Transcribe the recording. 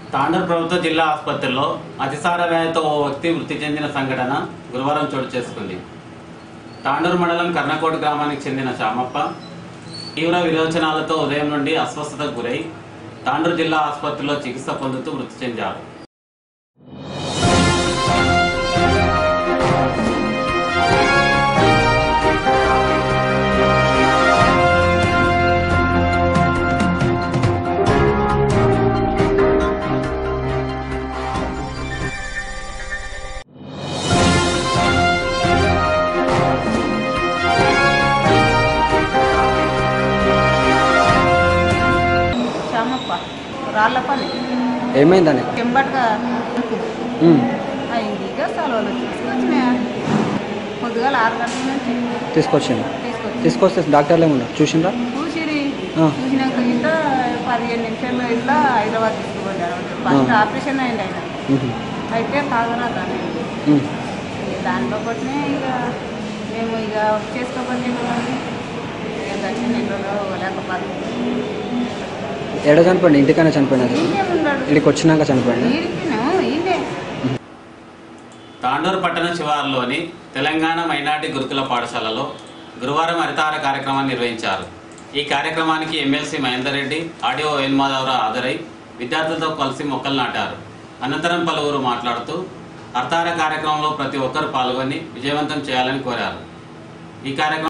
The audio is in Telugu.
తాండూరు ప్రభుత్వ జిల్లా ఆసుపత్రిలో అతిసార వ్యాధితో ఓ వ్యక్తి మృతి చెందిన సంఘటన గురువారం చోటు చేసుకుంది తాండూరు మండలం కర్ణకోట గ్రామానికి చెందిన శామప్ప తీవ్ర విరోచనాలతో ఉదయం నుండి అస్వస్థతకు గురై తాండూరు జిల్లా ఆసుపత్రిలో చికిత్స పొందుతూ మృతి చెందారు శ్యామప్ప రాళ్ళ పని ఏమైందని చెంబట్గా ఉమ్, అయింది ఇక సెలవులు తీసుకొచ్చినాయా పొద్దుగాల ఆరు గంటల నుంచి తీసుకొచ్చిండు తీసుకొచ్చి తీసుకొస్తే డాక్టర్లు ఏమన్నారు చూసిండ్రా చూసిరి ఆ. చూసినాక ఇట్లా పదిహేను నిమిషాల్లో ఇట్లా హైదరాబాద్ తీసుకుపోయారు ఫస్ట్ ఆ. ఆపరేషన్ అయింది ఆయన ఉహు, అయితే కాదరా దాన్ని ఉమ్. దాంట్లో కొట్టినే ఇక మేము ఇక చేసుకోబట్టి ఇక దక్షిణ నెలలో లేకపోతే ఎడ చనిపోయింది ఇంటికైనా చనిపోయినది ఈయనే ఉన్నాడు ఇక్కడికి వచ్చినాక చనిపోయింది ఈడికిను ఈయనే తాండూరు పట్టణ శివారులోని తెలంగాణ మైనార్టీ గురుకుల పాఠశాలలో గురువారం హరితార కార్యక్రమాన్ని నిర్వహించారు ఈ కార్యక్రమానికి ఎమ్మెల్సీ మహేందర్ రెడ్డి ఆడియో వేణుమాధవరావు హాజరై విద్యార్థులతో కలిసి మొక్కలు నాటారు అనంతరం పలువురు మాట్లాడుతూ హరితార కార్యక్రమంలో ప్రతి ఒక్కరు పాల్గొని విజయవంతం చేయాలని కోరారు ఈ కార్యక్రమం